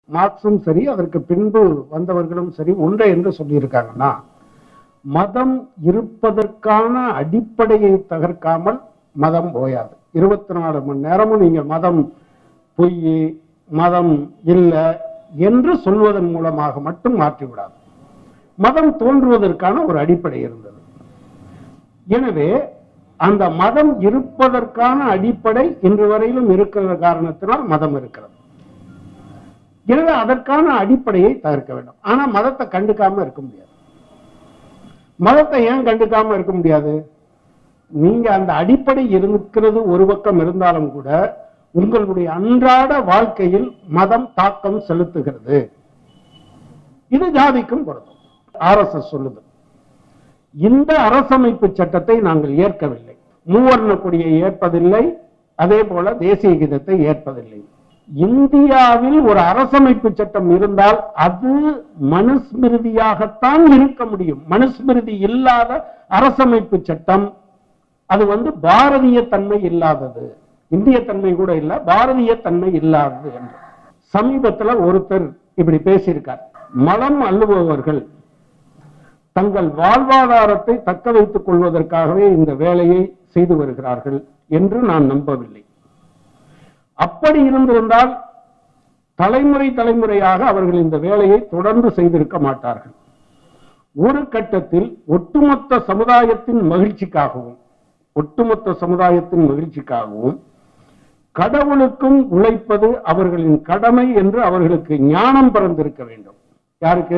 மார்க்சும் சரி அதற்கு பின்பு வந்தவர்களும் சரி ஒன்றை என்று சொல்லியிருக்காங்கன்னா மதம் இருப்பதற்கான அடிப்படையை தகர்க்காமல் மதம் ஓயாது இருபத்தி நாலு மணி நேரமும் நீங்க மதம் பொய் மதம் இல்லை என்று சொல்வதன் மூலமாக மட்டும் மாற்றிவிடாது மதம் தோன்றுவதற்கான ஒரு அடிப்படை இருந்தது எனவே அந்த மதம் இருப்பதற்கான அடிப்படை இன்று வரையிலும் இருக்கிற காரணத்தினால் மதம் இருக்கிறது எனவே அதற்கான அடிப்படையை தவிர்க்க வேண்டும் ஆனா மதத்தை கண்டுக்காம இருக்க முடியாது மதத்தை ஏன் கண்டுக்காம இருக்க முடியாது நீங்க அந்த அடிப்படை இருக்கிறது ஒரு பக்கம் இருந்தாலும் கூட உங்களுடைய அன்றாட வாழ்க்கையில் மதம் தாக்கம் செலுத்துகிறது இது ஜாதிக்கும் பொருந்தும் ஆர்எஸ்எஸ் சொல்லுது இந்த அரசமைப்பு சட்டத்தை நாங்கள் ஏற்கவில்லை மூவர்ண கொடியை ஏற்பதில்லை அதே போல தேசிய கீதத்தை ஏற்பதில்லை இந்தியாவில் ஒரு அரசமைப்பு சட்டம் இருந்தால் அது மனுஸ்மிருதியாகத்தான் இருக்க முடியும் மனுஸ்மிருதி இல்லாத அரசமைப்பு சட்டம் அது வந்து பாரதிய தன்மை இல்லாதது இந்திய தன்மை கூட இல்ல பாரதிய தன்மை இல்லாதது என்று சமீபத்துல ஒருத்தர் இப்படி பேசியிருக்கார் மலம் அள்ளுபவர்கள் தங்கள் வாழ்வாதாரத்தை தக்க வைத்துக் கொள்வதற்காகவே இந்த வேலையை செய்து வருகிறார்கள் என்று நான் நம்பவில்லை அப்படி இருந்திருந்தால் தலைமுறை தலைமுறையாக அவர்கள் இந்த வேலையை தொடர்ந்து செய்திருக்க மாட்டார்கள் ஒரு கட்டத்தில் ஒட்டுமொத்த சமுதாயத்தின் மகிழ்ச்சிக்காகவும் ஒட்டுமொத்த சமுதாயத்தின் மகிழ்ச்சிக்காகவும் கடவுளுக்கும் உழைப்பது அவர்களின் கடமை என்று அவர்களுக்கு ஞானம் பிறந்திருக்க வேண்டும் யாருக்கு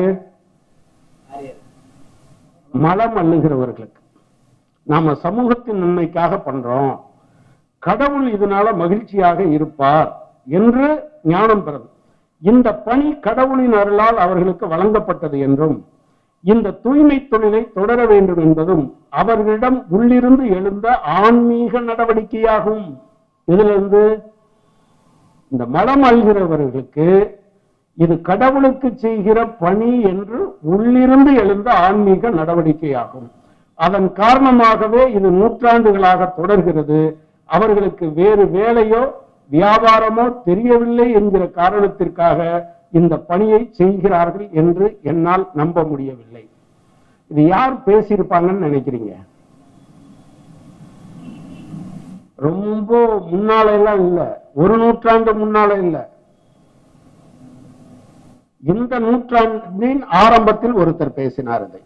மலம் அள்ளுகிறவர்களுக்கு நாம சமூகத்தின் நன்மைக்காக பண்றோம் கடவுள் இதனால மகிழ்ச்சியாக இருப்பார் என்று ஞானம் பெறும் இந்த பணி கடவுளின் அருளால் அவர்களுக்கு வழங்கப்பட்டது என்றும் இந்த தூய்மை தொழிலை தொடர வேண்டும் என்பதும் அவர்களிடம் உள்ளிருந்து எழுந்த ஆன்மீக நடவடிக்கையாகும் இதுல இருந்து இந்த மலம் அல்கிறவர்களுக்கு இது கடவுளுக்கு செய்கிற பணி என்று உள்ளிருந்து எழுந்த ஆன்மீக நடவடிக்கையாகும் அதன் காரணமாகவே இது நூற்றாண்டுகளாக தொடர்கிறது அவர்களுக்கு வேறு வேலையோ வியாபாரமோ தெரியவில்லை என்கிற காரணத்திற்காக இந்த பணியை செய்கிறார்கள் என்று என்னால் நம்ப முடியவில்லை இது யார் பேசியிருப்பாங்கன்னு நினைக்கிறீங்க ரொம்ப முன்னால எல்லாம் இல்ல ஒரு நூற்றாண்டு முன்னால இல்ல இந்த நூற்றாண்டின் ஆரம்பத்தில் ஒருத்தர் பேசினார் இதை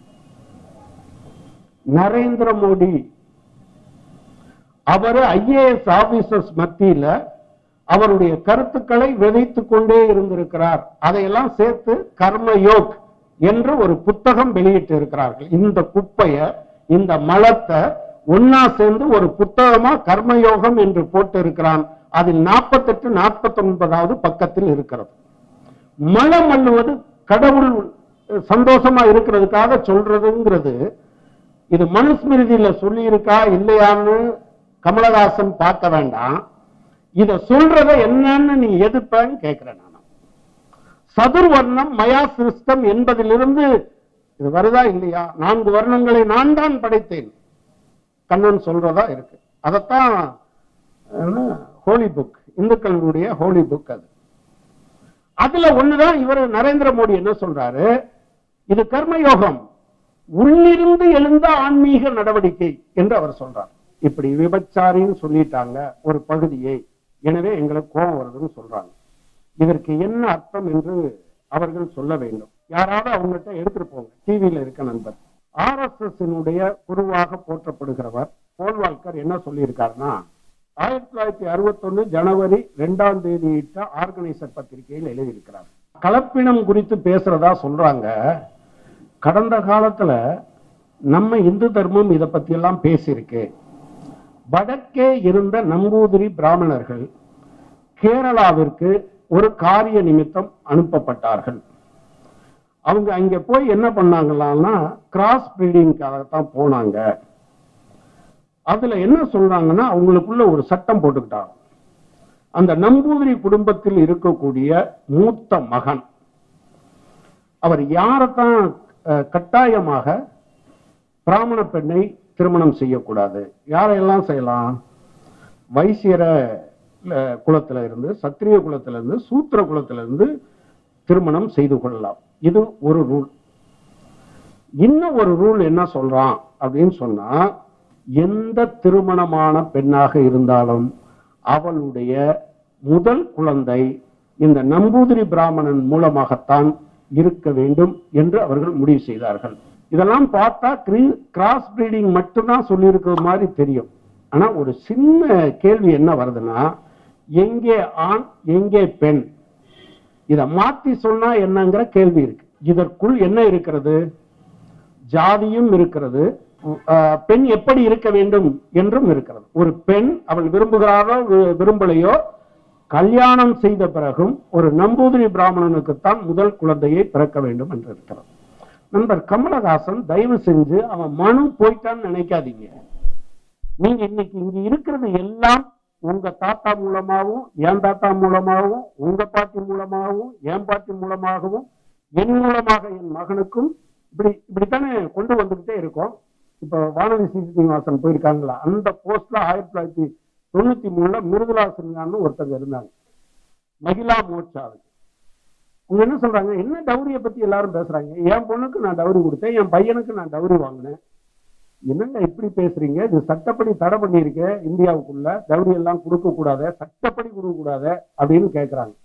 நரேந்திர மோடி அவர் ஐஏஎஸ் ஆபீசர்ஸ் மத்தியில அவருடைய கருத்துக்களை விதைத்துக் கொண்டே இருந்திருக்கிறார் அதையெல்லாம் சேர்த்து கர்மயோக் என்று ஒரு புத்தகம் வெளியிட்டு இருக்கிறார்கள் இந்த குப்பைய இந்த மலத்தை ஒன்னா சேர்ந்து ஒரு புத்தகமா கர்மயோகம் என்று போட்டு இருக்கிறான் அதில் நாற்பத்தெட்டு நாற்பத்தி ஒன்பதாவது பக்கத்தில் இருக்கிறது மலம் அள்ளுவது கடவுள் சந்தோஷமா இருக்கிறதுக்காக சொல்றதுங்கிறது இது மனுஸ்மிருதியில சொல்லி இருக்கா இல்லையான்னு கமலஹாசன் பார்க்க வேண்டாம் இத சொல்றத என்னன்னு நீ எதிர்ப்பேன்னு கேட்கிறேன் நான் சதுர்வர்ணம் மயா சிருஷ்டம் என்பதிலிருந்து இது வருதா இல்லையா நான்கு வர்ணங்களை நான் தான் படைத்தேன் கண்ணன் சொல்றதா இருக்கு அதத்தான் ஹோலி புக் இந்துக்களுடைய ஹோலி புக் அது அதுல ஒண்ணுதான் இவர் நரேந்திர மோடி என்ன சொல்றாரு இது கர்மயோகம் உள்ளிருந்து எழுந்த ஆன்மீக நடவடிக்கை என்று அவர் சொல்றார் இப்படி விபச்சாரின்னு சொல்லிட்டாங்க ஒரு பகுதியை எனவே எங்களுக்கு கோபம் வருதுன்னு சொல்றாங்க இதற்கு என்ன அர்த்தம் என்று அவர்கள் சொல்ல வேண்டும் யாராவது அவங்ககிட்ட எடுத்துட்டு போங்க டிவியில இருக்க நண்பர் ஆர் எஸ் எஸ் குருவாக போற்றப்படுகிறவர் போல்வால்கர் என்ன சொல்லியிருக்காருன்னா ஆயிரத்தி தொள்ளாயிரத்தி அறுபத்தொன்னு ஜனவரி ரெண்டாம் தேதி இட்ட ஆர்கனைசர் பத்திரிகையில் எழுதியிருக்கிறார் கலப்பினம் குறித்து பேசுறதா சொல்றாங்க கடந்த காலத்துல நம்ம இந்து தர்மம் இதை பத்தி எல்லாம் பேசியிருக்கு வடக்கே இருந்த நம்பூதிரி பிராமணர்கள் கேரளாவிற்கு ஒரு காரிய நிமித்தம் அனுப்பப்பட்டார்கள் அவங்க அங்க போய் என்ன பண்ணாங்களான்னா கிராஸ் பிரீடிங்காகத்தான் போனாங்க அதுல என்ன சொல்றாங்கன்னா அவங்களுக்குள்ள ஒரு சட்டம் போட்டுக்கிட்டாங்க அந்த நம்பூதிரி குடும்பத்தில் இருக்கக்கூடிய மூத்த மகன் அவர் யாரைத்தான் அஹ், கட்டாயமாக பிராமண பெண்ணை திருமணம் செய்யக்கூடாது யாரையெல்லாம் செய்யலாம் வைசியர அஹ், குலத்துல இருந்து சத்திரிய குலத்துல இருந்து சூத்திர குலத்துல இருந்து திருமணம் செய்து கொள்ளலாம் இது ஒரு ரூல் இன்னும் ஒரு ரூல் என்ன சொல்றான் அப்படின்னு சொன்னா எந்த திருமணமான பெண்ணாக இருந்தாலும் அவளுடைய முதல் குழந்தை இந்த நம்பூதிரி பிராமணன் மூலமாகத்தான் இருக்க வேண்டும் என்று அவர்கள் முடிவு செய்தார்கள் இதெல்லாம் பார்த்தா கிராஸ் பிரீடிங் மட்டும்தான் சொல்லியிருக்கிற மாதிரி தெரியும் ஆனா ஒரு சின்ன கேள்வி என்ன வருதுன்னா எங்கே ஆண் எங்கே பெண் இத மாத்தி சொன்னா என்னங்கிற கேள்வி இருக்கு இதற்குள் என்ன இருக்கிறது ஜாதியும் இருக்கிறது அஹ், பெண் எப்படி இருக்க வேண்டும் என்றும் இருக்கிறது ஒரு பெண் அவள் விரும்புகிறாரோ வி- விரும்பலையோ கல்யாணம் செய்த பிறகும் ஒரு நம்பூதிரி பிராமணனுக்குத்தான் முதல் குழந்தையை பிறக்க வேண்டும் என்று இருக்கிறது நண்பர் கமலஹாசன் தயவு செஞ்சு அவன் மனு போயிட்டான்னு நினைக்காதீங்க நீங்க இன்னைக்கு இங்க இருக்கிறது எல்லாம் உங்க தாத்தா மூலமாகவும் என் தாத்தா மூலமாகவும் உங்க பாட்டி மூலமாகவும் என் பாட்டி மூலமாகவும் என் மூலமாக என் மகனுக்கும் இப்படி இப்படித்தானே கொண்டு வந்துகிட்டே இருக்கோம் இப்ப வானதி சீனிவாசன் போயிருக்காங்களா அந்த போஸ்ட்ல ஆயிரத்தி தொள்ளாயிரத்தி தொண்ணூத்தி மூணுல மிருதுலா சின்ஹான்னு ஒருத்தங்க இருந்தாங்க மகிழா மோர்ச்சாவுக்கு அவங்க என்ன சொல்றாங்க என்ன டவுரியை பத்தி எல்லாரும் பேசுறாங்க என் பொண்ணுக்கு நான் டவுரி கொடுத்தேன் என் பையனுக்கு நான் டவுரி வாங்கினேன் என்னங்க இப்படி பேசுறீங்க இது சட்டப்படி தடை பண்ணியிருக்க இந்தியாவுக்குள்ள டவுரி எல்லாம் கொடுக்க கூடாத சட்டப்படி கொடுக்க கூடாத அப்படின்னு கேட்கறாங்க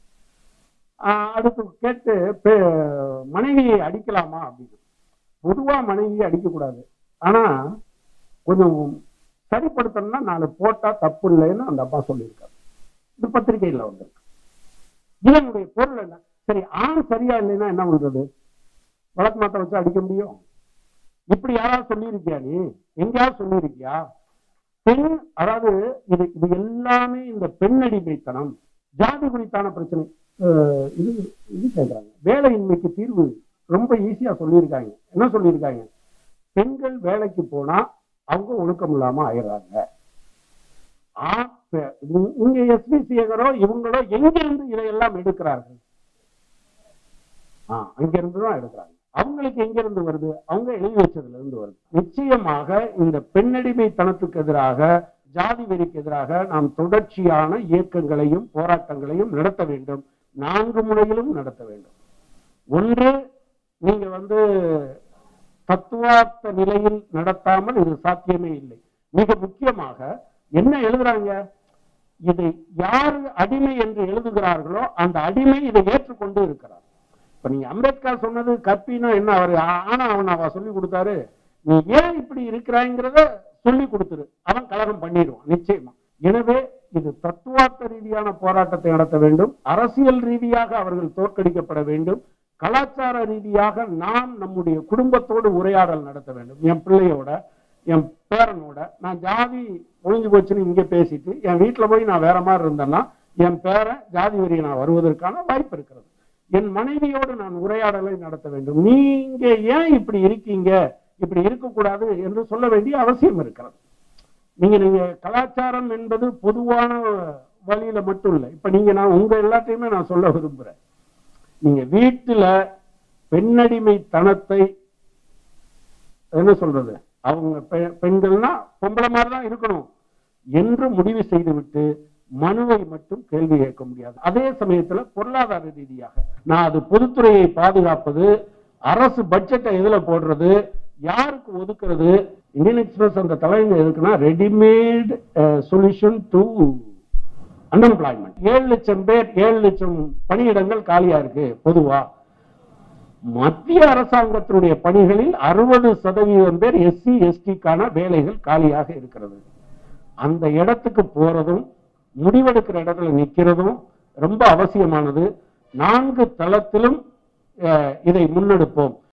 ஆஹ் அதுக்கு கேட்டு பே- மனைவியை அடிக்கலாமா அப்படின்னு பொதுவா மனைவியை அடிக்க கூடாது ஆனா கொஞ்சம் சரிப்படுத்தணும்னா நாலு போட்டா தப்பு இல்லைன்னு அந்த அப்பா சொல்லியிருக்காரு இது பத்திரிகையில வந்திருக்கு இதனுடைய பொருள் என்ன சரி ஆண் சரியா இல்லைன்னா என்ன பண்றது வழக்கு மாத்த வச்சு அடிக்க முடியும் இப்படி யாராவது சொல்லியிருக்கியா நீ எங்கேயாவது சொல்லியிருக்கியா பெண் அதாவது இது இது எல்லாமே இந்த பெண் அடிமைத்தனம் ஜாதி குறித்தான பிரச்சனை அஹ் இது இது கேட்கறாங்க வேலையின்மைக்கு தீர்வு ரொம்ப ஈஸியா சொல்லியிருக்காங்க என்ன சொல்லியிருக்காங்க பெண்கள் வேலைக்கு போனா அவங்க ஒழுக்கம் இல்லாம ஆயிடுறாங்க ஆ- பெ- இங்க- இங்க எஸ்பி சேகரோ இவங்களோ எங்கிருந்து இதையெல்லாம் எடுக்கிறார்கள் ஆ, அங்கிருந்து தான் எடுக்கிறாங்க அவங்களுக்கு எங்க இருந்து வருது அவங்க எழுதி வச்சதுல இருந்து வருது நிச்சயமாக இந்த பெண்ணடிமைத்தனத்துக்கு எதிராக ஜாதி வெறிக்கு எதிராக நாம் தொடர்ச்சியான இயக்கங்களையும் போராட்டங்களையும் நடத்த வேண்டும் நான்கு முறையிலும் நடத்த வேண்டும் ஒன்று நீங்க வந்து தத்துவார்த்த நிலையில் நடத்தாமல் இது சாத்தியமே இல்லை மிக முக்கியமாக என்ன எழுதுறாங்க இதை யார் அடிமை என்று எழுதுகிறார்களோ அந்த அடிமை இதை ஏற்றுக்கொண்டு இருக்கிறார் இப்ப நீங்க அம்பேத்கர் சொன்னது கற்பினா என்ன அவர் ஆ- ஆனா அவன் அவ சொல்லி கொடுத்தாரு நீ ஏன் இப்படி இருக்கிறாங்கிறத சொல்லி கொடுத்துரு அவன் கலகம் பண்ணிடுவான் நிச்சயமா எனவே இது தத்துவார்த்த ரீதியான போராட்டத்தை நடத்த வேண்டும் அரசியல் ரீதியாக அவர்கள் தோற்கடிக்கப்பட வேண்டும் கலாச்சார ரீதியாக நாம் நம்முடைய குடும்பத்தோடு உரையாடல் நடத்த வேண்டும் என் பிள்ளையோட என் பேரனோட நான் ஜாதி ஒழிஞ்சு போச்சுன்னு இங்க பேசிட்டு என் வீட்டுல போய் நான் வேற மாதிரி இருந்தேன்னா என் பேரன் ஜாதி வரி நான் வருவதற்கான வாய்ப்பு இருக்கிறது என் மனைவியோடு நான் உரையாடலை நடத்த வேண்டும் நீங்க ஏன் இப்படி இருக்கீங்க இப்படி இருக்கக்கூடாது என்று சொல்ல வேண்டிய அவசியம் இருக்கிறது நீங்க நீங்க கலாச்சாரம் என்பது பொதுவான வழியில மட்டும் இல்லை இப்ப நீங்க நான் உங்க எல்லாத்தையுமே நான் சொல்ல விரும்புறேன் நீங்க வீட்டுல பெண்ணடிமைத்தனத்தை என்ன சொல்றது அவங்க பெ- பெண்கள்னா பொம்பளை மாதிரி தான் இருக்கணும் என்று முடிவு செய்துவிட்டு மனுவை மட்டும் கேள்வி கேட்க முடியாது அதே சமயத்துல பொருளாதார ரீதியாக நான் அது பொதுத்துறையை பாதுகாப்பது அரசு பட்ஜெட்டை எதுல போடுறது யாருக்கு ஒதுக்குறது இந்தியன் எக்ஸ்பிரஸ் அந்த தலைவங்க எதுக்குன்னா ரெடிமேட் சொல்யூஷன் டு அன்எம்ப்ளாய்மெண்ட் ஏழு லட்சம் பேர் ஏழு லட்சம் பணியிடங்கள் காலியா இருக்கு பொதுவா மத்திய அரசாங்கத்தினுடைய பணிகளில் அறுபது சதவீதம் பேர் எஸ்சி எஸ்டிக்கான வேலைகள் காலியாக இருக்கிறது அந்த இடத்துக்கு போறதும் முடிவெடுக்கிற இடத்துல நிக்கிறதும் ரொம்ப அவசியமானது நான்கு தளத்திலும் அஹ், இதை முன்னெடுப்போம்